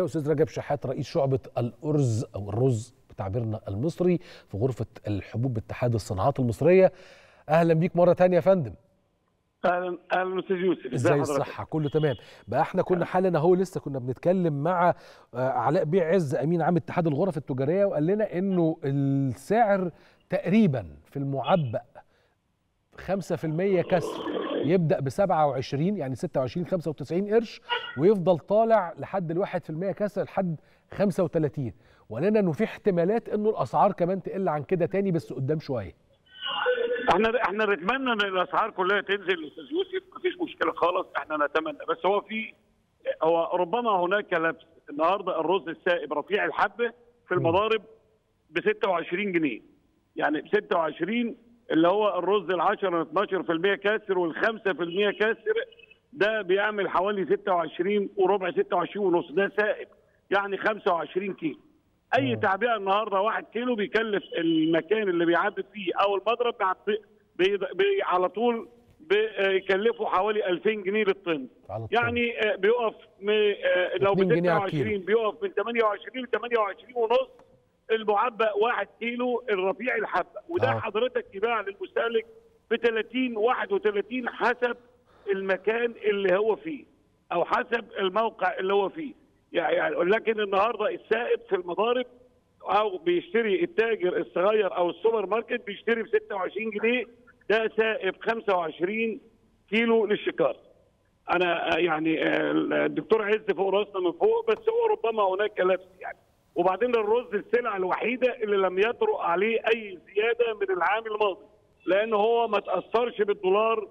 استاذ رجب شحات رئيس شعبه الارز او الرز بتعبيرنا المصري في غرفه الحبوب باتحاد الصناعات المصريه اهلا بيك مره تانية يا فندم اهلا اهلا استاذ يوسف ازاي الصحه كله تمام بقى احنا كنا حالا اهو لسه كنا بنتكلم مع علاء بيع عز امين عام اتحاد الغرف التجاريه وقال لنا انه السعر تقريبا في المعبأ 5% كسر يبدا ب 27 يعني 26 95 قرش ويفضل طالع لحد ال 1% كسر لحد 35 ولنا انه في احتمالات انه الاسعار كمان تقل عن كده تاني بس قدام شويه احنا احنا نتمنى ان الاسعار كلها تنزل استاذ يوسف مفيش مشكله خالص احنا نتمنى بس هو في هو ربما هناك لبس النهارده الرز السائب رفيع الحبه في المضارب ب 26 جنيه يعني ب 26 اللي هو الرز ال 10 12% كاسر وال 5% كاسر ده بيعمل حوالي 26 وربع 26 ونص ده سائب يعني 25 كيلو اي تعبئه النهارده 1 كيلو بيكلف المكان اللي بيعبي فيه او المضرب بي بي على طول بيكلفه حوالي 2000 جنيه للطن يعني بيقف لو ب 26 بيقف من 28 ل 28 ونص المعبأ 1 كيلو الرفيع الحبه وده آه. حضرتك يباع للمستهلك ب 30 31 حسب المكان اللي هو فيه او حسب الموقع اللي هو فيه يعني لكن النهارده السائب في المضارب او بيشتري التاجر الصغير او السوبر ماركت بيشتري ب 26 جنيه ده سائب 25 كيلو للشكار. انا يعني الدكتور عز فوق راسنا من فوق بس هو ربما هناك لبس يعني. وبعدين الرز السلعه الوحيده اللي لم يطرق عليه اي زياده من العام الماضي لان هو ما تاثرش بالدولار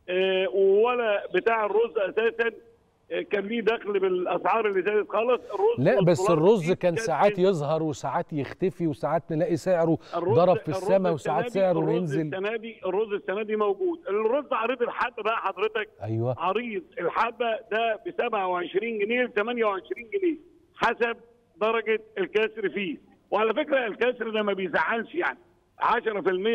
ولا بتاع الرز اساسا كان ليه دخل بالاسعار اللي زادت خالص الرز لا بس الرز كان ساعات يظهر وساعات يختفي وساعات نلاقي سعره ضرب في السماء وساعات سعره ينزل السنه دي الرز السنه دي موجود الرز عريض الحبه بقى حضرتك ايوه عريض الحبه ده ب 27 جنيه ل 28 جنيه حسب درجه الكسر فيه وعلى فكره الكسر ده ما بيزعلش يعني 10% 12%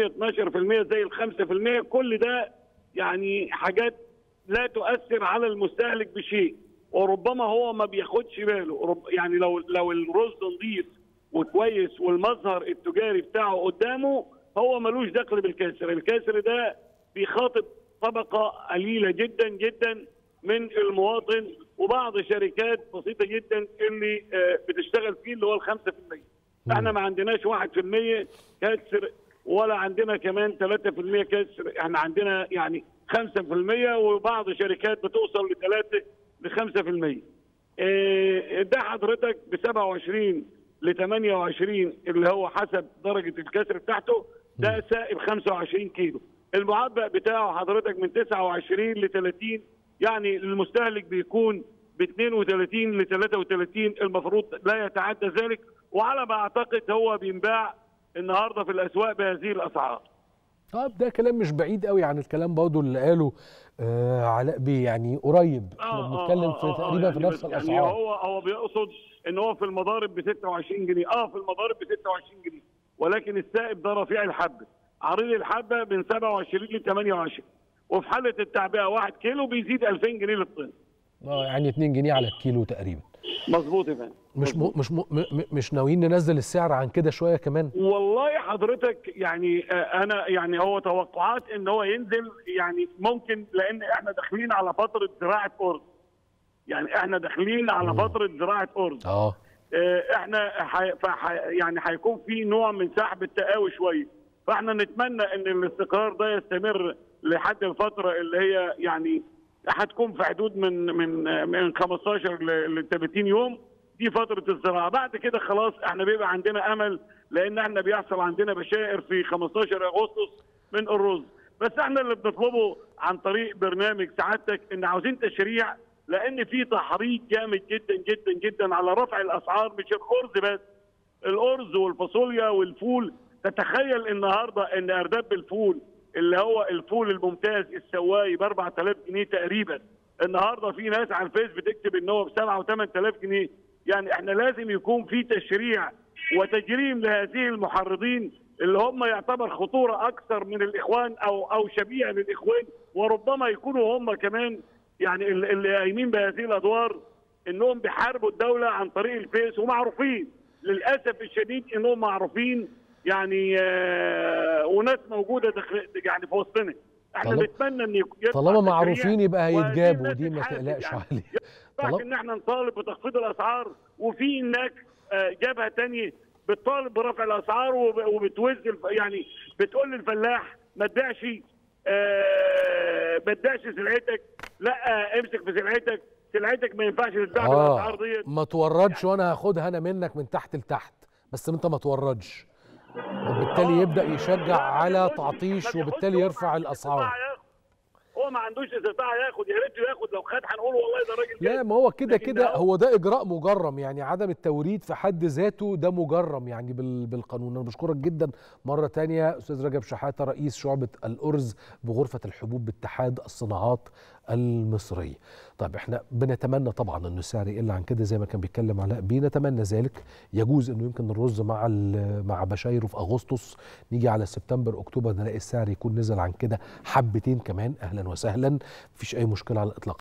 زي ال 5% كل ده يعني حاجات لا تؤثر على المستهلك بشيء وربما هو ما بياخدش باله يعني لو لو الرز نظيف وكويس والمظهر التجاري بتاعه قدامه هو ملوش دخل بالكسر الكسر ده بيخاطب طبقه قليله جدا جدا من المواطن وبعض شركات بسيطه جدا اللي بتشتغل فيه اللي هو ال 5% احنا ما عندناش 1% كسر ولا عندنا كمان 3% كسر احنا عندنا يعني 5% وبعض شركات بتوصل ل 3 ل 5% إيه ده حضرتك ب 27 ل 28 اللي هو حسب درجه الكسر بتاعته ده سائب 25 كيلو المعبأ بتاعه حضرتك من 29 ل 30 يعني المستهلك بيكون ب 32 ل 33 المفروض لا يتعدى ذلك وعلى ما اعتقد هو بينباع النهارده في الاسواق بهذه الاسعار. طب ده كلام مش بعيد قوي عن الكلام برضه اللي قاله آه علاء بيه يعني قريب احنا بنتكلم في تقريبا يعني في نفس يعني الاسعار هو هو بيقصد ان هو في المضارب ب 26 جنيه اه في المضارب ب 26 جنيه ولكن السائب ده رفيع الحبه عريض الحبه من 27 ل 28 وفي حاله التعبئه 1 كيلو بيزيد 2000 جنيه للطن اه يعني 2 جنيه على الكيلو تقريبا مظبوط يا فندم مش م... مش م... م... مش ناويين ننزل السعر عن كده شويه كمان والله حضرتك يعني انا يعني هو توقعات ان هو ينزل يعني ممكن لان احنا داخلين على فتره زراعه ارز يعني احنا داخلين على فتره زراعه ارز اه احنا حي... فحي... يعني هيكون في نوع من سحب التقاوي شويه فاحنا نتمنى ان الاستقرار ده يستمر لحد الفتره اللي هي يعني هتكون في حدود من من من 15 ل 30 يوم دي فتره الزراعه بعد كده خلاص احنا بيبقى عندنا امل لان احنا بيحصل عندنا بشائر في 15 اغسطس من الرز بس احنا اللي بنطلبه عن طريق برنامج سعادتك ان عاوزين تشريع لان في تحريض جامد جدا جدا جدا على رفع الاسعار مش الارز بس الارز والفاصوليا والفول تتخيل النهارده ان ارداب الفول اللي هو الفول الممتاز السواي ب 4000 جنيه تقريبا النهارده في ناس على الفيس بتكتب ان هو ب 7 و 8000 جنيه يعني احنا لازم يكون في تشريع وتجريم لهذه المحرضين اللي هم يعتبر خطوره اكثر من الاخوان او او شبيهه للاخوان وربما يكونوا هم كمان يعني اللي قايمين بهذه الادوار انهم بيحاربوا الدوله عن طريق الفيس ومعروفين للاسف الشديد انهم معروفين يعني آه، وناس موجوده داخل يعني في وسطنا احنا طالما- نتمنى ان يك- يطلع طالما تشريع معروفين يبقى وهذه هيتجابوا الناس دي ما تتحاسب تقلقش يعني. عليه ينفعش طالما ان احنا نطالب بتخفيض الاسعار وفي هناك آه، جبهه تانية بتطالب برفع الاسعار وب- وبتوز الف- يعني بتقول للفلاح ما تبيعش آه، ما تبيعش سلعتك لا آه، امسك في سلعتك سلعتك ما ينفعش تتباع بالاسعار اه ديت ما توردش وانا هاخدها انا منك من تحت لتحت بس انت ما توردش وبالتالي يبدا يشجع على تعطيش وبالتالي يرفع الاسعار هو ما عندوش استطاعه ياخد يا ريت ياخد لو خد هنقول والله ده راجل لا جاي. ما هو كده لكن كده ده- هو ده اجراء مجرم يعني عدم التوريد في حد ذاته ده مجرم يعني بال- بالقانون انا بشكرك جدا مره تانية استاذ رجب شحاته رئيس شعبه الارز بغرفه الحبوب باتحاد الصناعات المصريه طيب احنا بنتمنى طبعا انه السعر يقل عن كده زي ما كان بيتكلم علاء بيه نتمنى ذلك يجوز انه يمكن الرز مع ال- مع بشايره في اغسطس نيجي على سبتمبر اكتوبر نلاقي السعر يكون نزل عن كده حبتين كمان اهلا وسهلا مفيش اي مشكله على الاطلاق